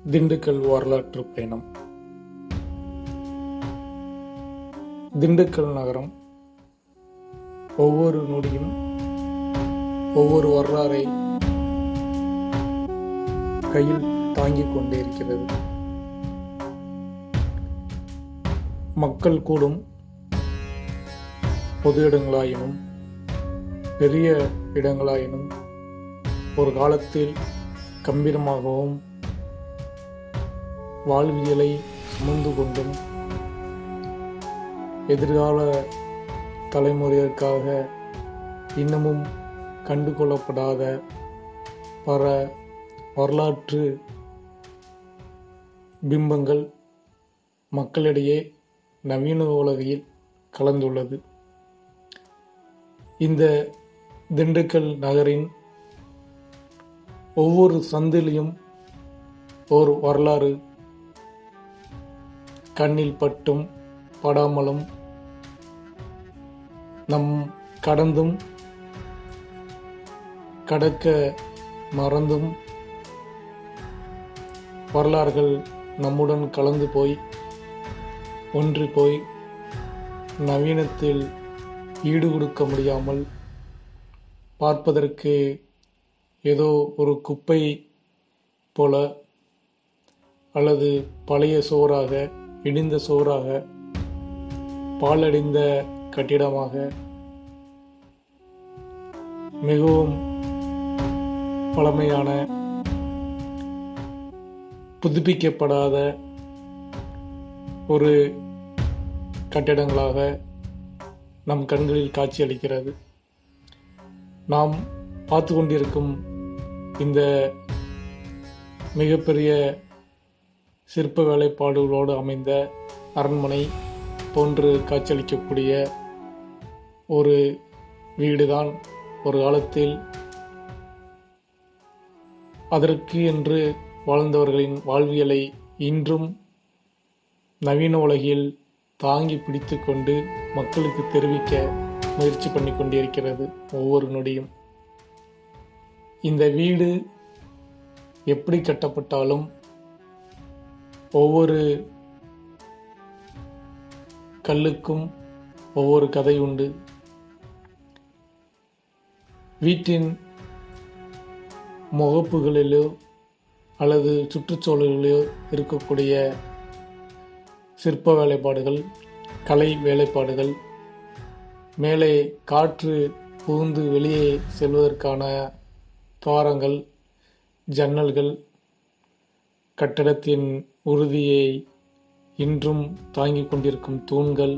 திண்டுக்கல் வரலாற்று பயணம் திண்டுக்கல் நகரம் ஒவ்வொரு நொடியும் ஒவ்வொரு வரலாறை கையில் தாங்கிக் கொண்டே இருக்கிறது மக்கள் கூடும் பொது இடங்களாயினும் பெரிய இடங்களாயினும் ஒரு காலத்தில் கம்பீரமாகவும் வாழ்வியலை சுமந்து கொண்டும் எதிர்கால தலைமுறையிற்காக இன்னமும் கண்டு கொள்ளப்படாத பல வரலாற்று பிம்பங்கள் மக்களிடையே நவீன உலகில் கலந்துள்ளது இந்த திண்டுக்கல் நகரின் ஒவ்வொரு சந்திலையும் ஒரு வரலாறு கண்ணில் பட்டும் படாமலும் நம் கடந்தும் கடக்க மறந்தும் வரலாறுகள் நம்முடன் கலந்து போய் ஒன்று போய் நவீனத்தில் ஈடு கொடுக்க முடியாமல் பார்ப்பதற்கு ஏதோ ஒரு குப்பை போல அல்லது பழைய சோறாக இடிந்த சோறாக பாலடைந்த கட்டிடமாக மிகவும் பழமையான புதுப்பிக்கப்படாத ஒரு கட்டிடங்களாக நம் கண்களில் காட்சியளிக்கிறது நாம் பார்த்து கொண்டிருக்கும் இந்த மிகப்பெரிய சிற்ப வேலைப்பாடுகளோடு அமைந்த அரண்மனை போன்று காட்சியளிக்கக்கூடிய ஒரு வீடுதான் ஒரு காலத்தில் அதற்கு என்று வாழ்ந்தவர்களின் வாழ்வியலை இன்றும் நவீன உலகில் தாங்கி பிடித்து கொண்டு மக்களுக்கு தெரிவிக்க முயற்சி பண்ணி கொண்டிருக்கிறது ஒவ்வொரு நொடியும் இந்த வீடு எப்படி கட்டப்பட்டாலும் ஒவ்வொரு கல்லுக்கும் ஒவ்வொரு கதை உண்டு வீட்டின் முகப்புகளிலோ அல்லது சுற்றுச்சூழலிலோ இருக்கக்கூடிய சிற்ப வேலைப்பாடுகள் கலை வேலைப்பாடுகள் மேலே காற்று புகுந்து வெளியே செல்வதற்கான துவாரங்கள் ஜன்னல்கள் கட்டடத்தின் உறுதியை இன்றும் தாங்கிக் கொண்டிருக்கும் தூண்கள்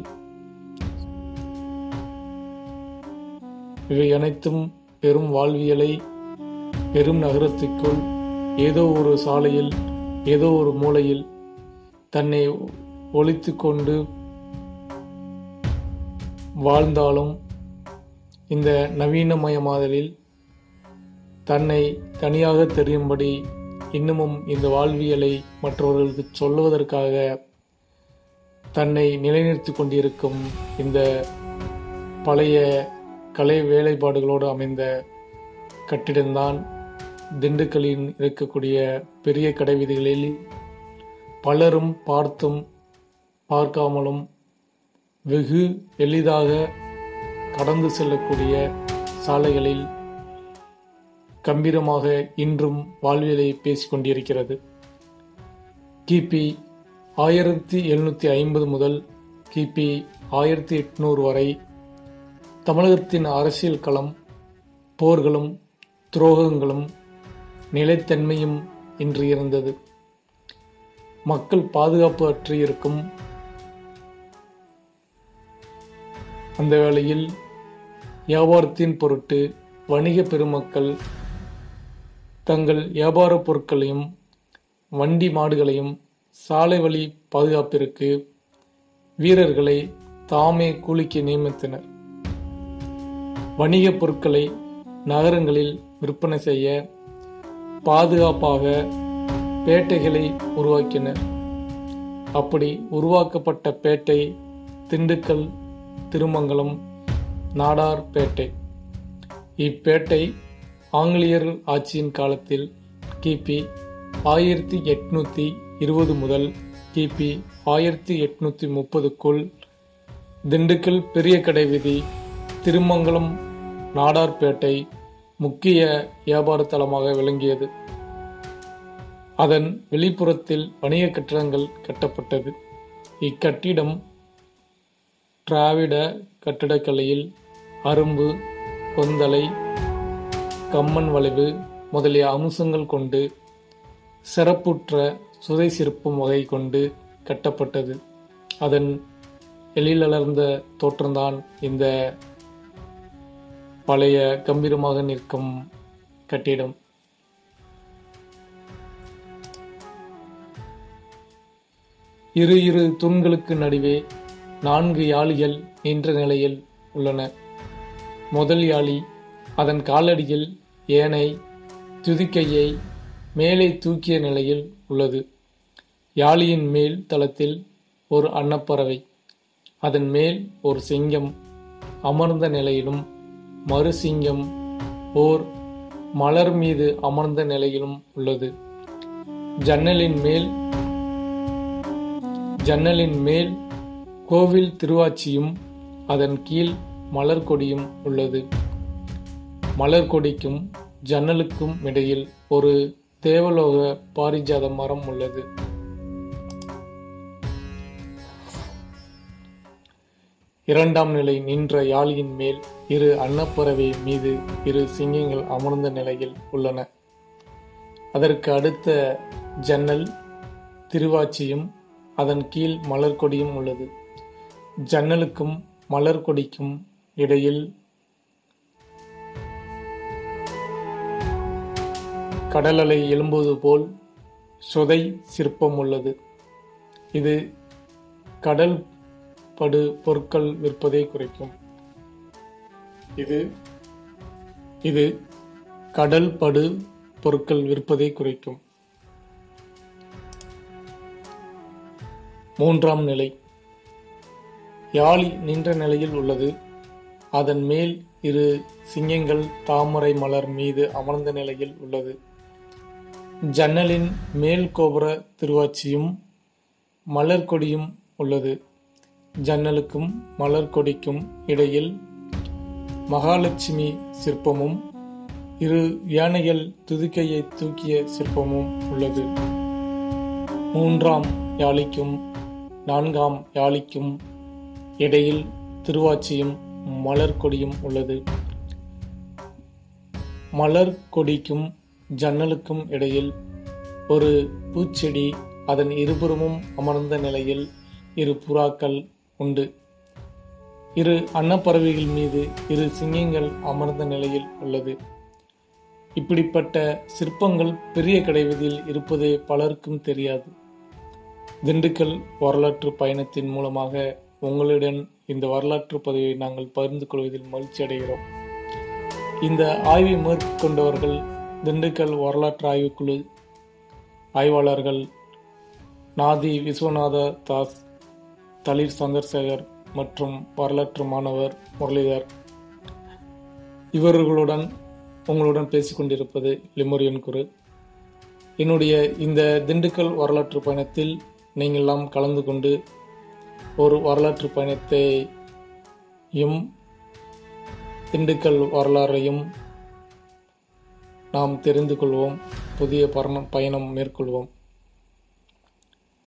இவை அனைத்தும் பெரும் வாழ்வியலை பெரும் நகரத்திற்குள் ஏதோ ஒரு சாலையில் ஏதோ ஒரு மூலையில் தன்னை ஒழித்து கொண்டு வாழ்ந்தாலும் இந்த நவீனமயமாதலில் தன்னை தனியாக தெரியும்படி இன்னமும் இந்த வாழ்வியலை மற்றவர்களுக்கு சொல்லுவதற்காக தன்னை நிலைநிறுத்தி கொண்டிருக்கும் இந்த பழைய கலை வேலைப்பாடுகளோடு அமைந்த கட்டிடம்தான் திண்டுக்கல்லில் இருக்கக்கூடிய பெரிய கடை வீதிகளில் பலரும் பார்த்தும் பார்க்காமலும் வெகு எளிதாக கடந்து செல்லக்கூடிய சாலைகளில் கம்பீரமாக இன்றும் வாழ்வியலை பேசிக் கொண்டிருக்கிறது கிபி ஆயிரத்தி எழுநூற்றி ஐம்பது முதல் கிபி ஆயிரத்தி எட்நூறு வரை தமிழகத்தின் அரசியல் களம் போர்களும் துரோகங்களும் நிலைத்தன்மையும் இன்று இருந்தது மக்கள் பாதுகாப்பு அற்று இருக்கும் அந்த வேளையில் வியாபாரத்தின் பொருட்டு வணிக பெருமக்கள் தங்கள் வியாபார பொருட்களையும் வண்டி மாடுகளையும் சாலை வழி பாதுகாப்பிற்கு வீரர்களை தாமே கூலிக்கு நியமித்தனர் வணிகப் பொருட்களை நகரங்களில் விற்பனை செய்ய பாதுகாப்பாக பேட்டைகளை உருவாக்கினர் அப்படி உருவாக்கப்பட்ட பேட்டை திண்டுக்கல் திருமங்கலம் நாடார்பேட்டை இப்பேட்டை ஆங்கிலேயர் ஆட்சியின் காலத்தில் கிபி ஆயிரத்தி எட்நூத்தி இருபது முதல் கிபி ஆயிரத்தி எட்நூத்தி முப்பதுக்குள் திண்டுக்கல் பெரிய கடை வீதி திருமங்கலம் நாடார்பேட்டை முக்கிய வியாபார தலமாக விளங்கியது அதன் வெளிப்புறத்தில் வணிக கட்டிடங்கள் கட்டப்பட்டது இக்கட்டிடம் திராவிட கட்டிடக்கலையில் அரும்பு கொந்தலை கம்மன் வளைவு முதலிய அம்சங்கள் கொண்டு சிறப்புற்ற சுதை சிற்பம் வகை கொண்டு கட்டப்பட்டது அதன் எழிலளர்ந்த தோற்றம்தான் இந்த பழைய கம்பீரமாக நிற்கும் கட்டிடம் இரு இரு தூண்களுக்கு நடுவே நான்கு யாளிகள் நின்ற நிலையில் உள்ளன முதல் யாழி அதன் காலடியில் ஏனை துதிக்கையை மேலே தூக்கிய நிலையில் உள்ளது யாழியின் மேல் தளத்தில் ஒரு அன்னப்பறவை அதன் மேல் ஒரு சிங்கம் அமர்ந்த நிலையிலும் மறு சிங்கம் ஓர் மலர் மீது அமர்ந்த நிலையிலும் உள்ளது ஜன்னலின் மேல் ஜன்னலின் மேல் கோவில் திருவாச்சியும் அதன் கீழ் மலர் கொடியும் உள்ளது மலர் கொடிக்கும் ஜன்னலுக்கும் இடையில் ஒரு தேவலோக பாரிஜாத மரம் உள்ளது இரண்டாம் நிலை நின்ற யாழியின் மேல் இரு அன்னப்பறவை மீது இரு சிங்கங்கள் அமர்ந்த நிலையில் உள்ளன அதற்கு அடுத்த ஜன்னல் திருவாச்சியும் அதன் கீழ் மலர் கொடியும் உள்ளது ஜன்னலுக்கும் மலர் கொடிக்கும் இடையில் கடலலை எழும்புவது போல் சுதை சிற்பம் உள்ளது இது கடல் படு பொருட்கள் விற்பதை குறிக்கும் இது இது கடல் படு பொருட்கள் விற்பதை குறிக்கும் மூன்றாம் நிலை யாழி நின்ற நிலையில் உள்ளது அதன் மேல் இரு சிங்கங்கள் தாமரை மலர் மீது அமர்ந்த நிலையில் உள்ளது ஜன்னலின் மேல் கோபுர திருவாச்சியும் மலர் கொடியும் உள்ளது ஜன்னலுக்கும் மலர் கொடிக்கும் இடையில் மகாலட்சுமி சிற்பமும் இரு யானைகள் துதிக்கையை தூக்கிய சிற்பமும் உள்ளது மூன்றாம் யாழிக்கும் நான்காம் யாழிக்கும் இடையில் திருவாச்சியும் மலர் கொடியும் உள்ளது மலர் கொடிக்கும் ஜன்னலுக்கும் இடையில் ஒரு பூச்செடி அதன் இருபுறமும் அமர்ந்த நிலையில் இரு புறாக்கள் உண்டு இரு அன்னப்பறவைகள் மீது இரு சிங்கங்கள் அமர்ந்த நிலையில் உள்ளது இப்படிப்பட்ட சிற்பங்கள் பெரிய கடைவீதியில் இருப்பது பலருக்கும் தெரியாது திண்டுக்கல் வரலாற்று பயணத்தின் மூலமாக உங்களுடன் இந்த வரலாற்று பதிவை நாங்கள் பகிர்ந்து கொள்வதில் மகிழ்ச்சி அடைகிறோம் இந்த ஆய்வை மேற்கொண்டவர்கள் திண்டுக்கல் வரலாற்று ஆய்வுக்குழு ஆய்வாளர்கள் நாதி விஸ்வநாத தாஸ் தலிர் சந்திரசேகர் மற்றும் வரலாற்று மாணவர் முரளிதர் இவர்களுடன் உங்களுடன் பேசிக்கொண்டிருப்பது லிமோரியன் குரு என்னுடைய இந்த திண்டுக்கல் வரலாற்று பயணத்தில் நீங்கள்லாம் கலந்து கொண்டு ஒரு வரலாற்று பயணத்தையும் திண்டுக்கல் வரலாறையும் நாம் தெரிந்து கொள்வோம் புதிய பரண பயணம் மேற்கொள்வோம்